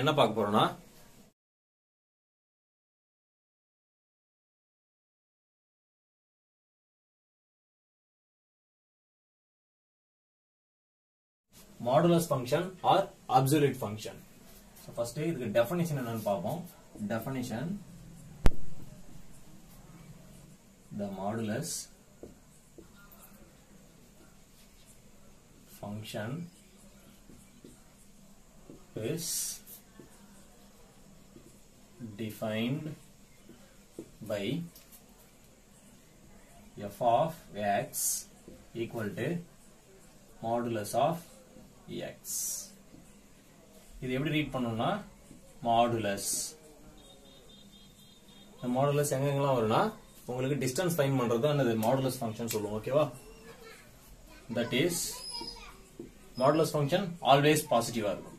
என்ன பார்க்க போறோம்னா modulus function or absolute function first இதுக்கு டெஃபினிஷன் என்னன்னு பார்ப்போம் definition the modulus function is defined by f of x equal to modulus of x இது எப்படி ரீட் பண்ணணும்னா மாடுலஸ் இந்த மாடுலஸ் எங்கெங்கெல்லாம் வரும்னா உங்களுக்கு டிஸ்டன்ஸ் ஃபைன் பண்றது தான் என்னது மாடுலஸ் ஃபங்க்ஷன் சொல்லுவோம் ஓகேவா that is modulus function always பாசிட்டிவா இருக்கும்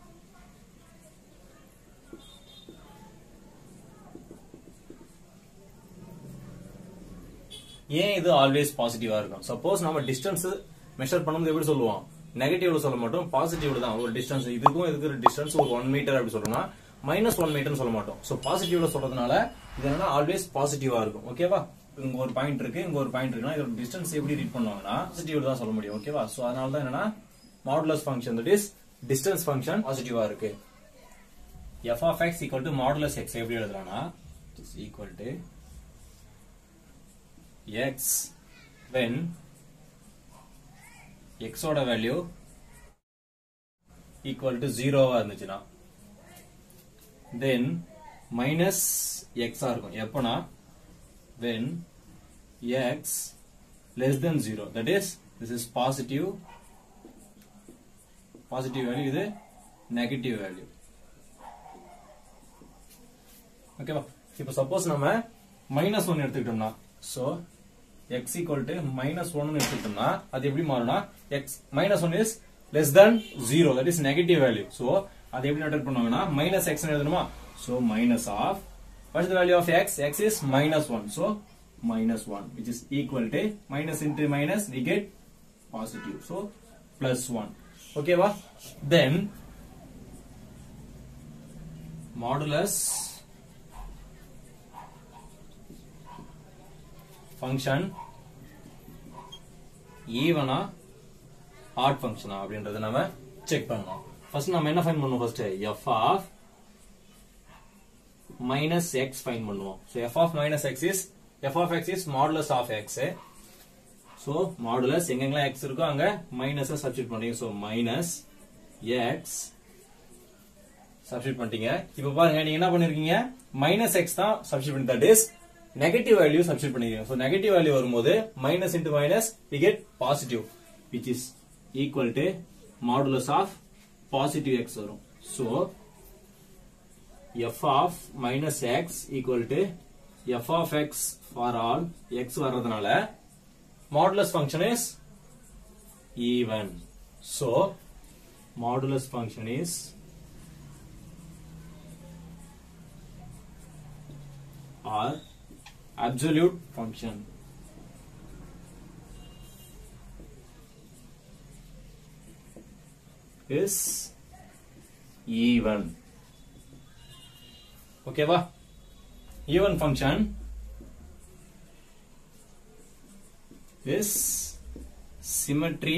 ஏன் இது ஆல்வேஸ் பாசிட்டிவா இருக்கும் சப்போஸ் நம்ம டிஸ்டன்ஸ் மெஷர் பண்ணும்போது எப்படி சொல்லுவோம் நெகட்டிவ்ல சொல்ல மாட்டோம் பாசிட்டிவ்ல தான் ஒரு டிஸ்டன்ஸ் இதுக்கும் இதுக்கு டிஸ்டன்ஸ் ஒரு ஒன் மீட்டர் அப்படி சொல்றோம்னா மைனஸ் ஒன் மீட்டர் சொல்ல மாட்டோம் சோ பாசிட்டிவ்ல சொல்றதுனால இது என்னன்னா ஆல்வேஸ் பாசிட்டிவா இருக்கும் ஓகேவா இங்க ஒரு பாயிண்ட் இருக்கு இங்க ஒரு பாயிண்ட் இருக்குன்னா இதோட டிஸ்டன்ஸ் எப்படி ரீட் பண்ணுவாங்கன்னா பாசிட்டிவ்ல தான் சொல்ல முடியும் ஓகேவா சோ அதனால தான் என்னன்னா modulus function that is distance function பாசிட்டிவா இருக்கு f of x equal to modulus x எப்படி எழுதலாம்னா is equal to x when x ஓட வேல்யூ ஈக்குவல் டு ஜீரோவா இருந்துச்சுன்னா தென் மைனஸ் எக்ஸா இருக்கும் எப்பனா when x less than 0 that is this is positive positive value இது negative value ஓகேவா இப்போ சப்போஸ் நம்ம மைனஸ் ஒன் எடுத்துக்கிட்டோம்னா so x equal to minus one எடுத்துக்கிட்டோம்னா அது எப்படி மாறும்னா x minus one is less than zero that is negative value so அது எப்படி நோட் பண்ணுவாங்கன்னா மைனஸ் எக்ஸ் எழுதணுமா so minus of what is the value of x x is minus 1 so minus 1 which is equal to minus into minus we get positive so plus 1 okay va then modulus function ஈவனா odd ஃபங்க்ஷனா அப்படின்றத நம்ம check பண்ணலாம் first நம்ம என்ன find பண்ணுவோம் first f of minus x find பண்ணுவோம் so f of minus x is f of x is modulus of x so modulus எங்கெங்கெல்லாம் எக்ஸ் இருக்கோ அங்க மைனஸ் சப்ஸ்டியூட் பண்றீங்க ஸோ மைனஸ் எக்ஸ் சப்ஸ்டியூட் பண்ணிட்டீங்க இப்போ பாருங்க நீங்க என்ன பண்ணிருக்கீங்க மைனஸ் எக்ஸ் தான் சப்ஸ்டியூட் பண்ணி that is negative value substitute பண்ணிருக்கீங்க ஸோ நெகட்டிவ் வேல்யூ வரும்போது minus into minus we get positive which is equal to modulus of positive x வரும் so f of minus x equal to f of x for all x வர்றதுனால modulus function is even so modulus function is or absolute function is even ஓகேவா even function is symmetry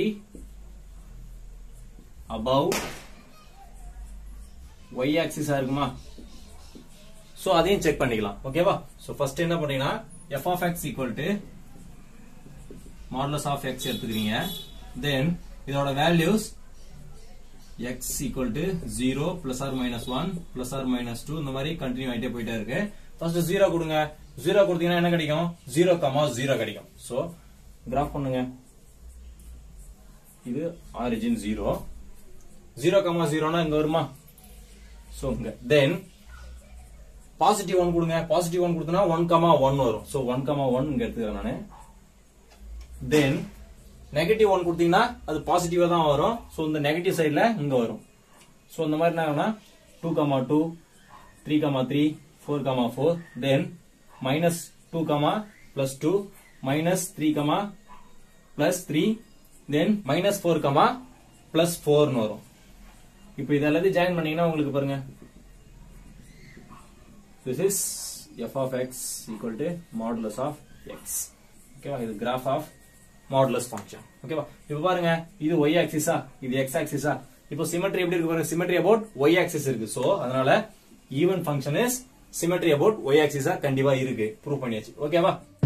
above y ஆக்சிஸா இருக்குமா so அதையும் check பண்ணிக்கலாம் ஓகேவா so first என்ன பண்ணீங்கன்னா f of x equal to modulus of x எடுத்துக்கிறீங்க then இதோட values x equal to 0 plus or minus 1 plus or minus 2 இந்த மாதிரி கண்டினியூ ஆயிட்டே போயிட்டே இருக்கு ஃபர்ஸ்ட் 0 கொடுங்க 0 கொடுத்தீங்கன்னா என்ன கிடைக்கும் 0 கமா 0 கிடைக்கும் சோ கிராஃப் பண்ணுங்க இது ஆரிஜின் 0 0 கமா 0னா இங்க வருமா சோ இங்க தென் பாசிட்டிவ் 1 கொடுங்க பாசிட்டிவ் 1 கொடுத்தனா 1 கமா 1 வரும் சோ 1 கமா 1 இங்க எடுத்துக்கிறேன் நானு தென் நெகட்டிவ் ஒன் கொடுத்தீங்கன்னா அது பாசிட்டிவா தான் வரும் ஸோ இந்த நெகட்டிவ் சைட்ல இங்க வரும் ஸோ இந்த மாதிரி என்ன two comma two three comma three four comma four then minus two comma plus two minus three comma plus three then minus four comma plus ஃபோர்னு வரும் இப்போ இது எல்லாத்தையும் ஜாயின் பண்ணீங்கன்னா உங்களுக்கு பாருங்க this is f of x equal to modulus of x ஓகேவா இது கிராஃப் ஆஃப் மாடுலஸ் ஃபங்க்ஷன் ஓகேவா இப்போ பாருங்க இது y ஆக்சிஸா இது x ஆக்சிஸா இப்போ சிமெட்ரி எப்படி இருக்கு பாருங்க சிமெட்ரி அபவுட் y ஆக்சிஸ் இருக்கு சோ அதனால even function is symmetry about y ஆக்சிஸா கண்டிப்பா இருக்கு ப்ரூவ் பண்ணியாச்சு ஓகேவா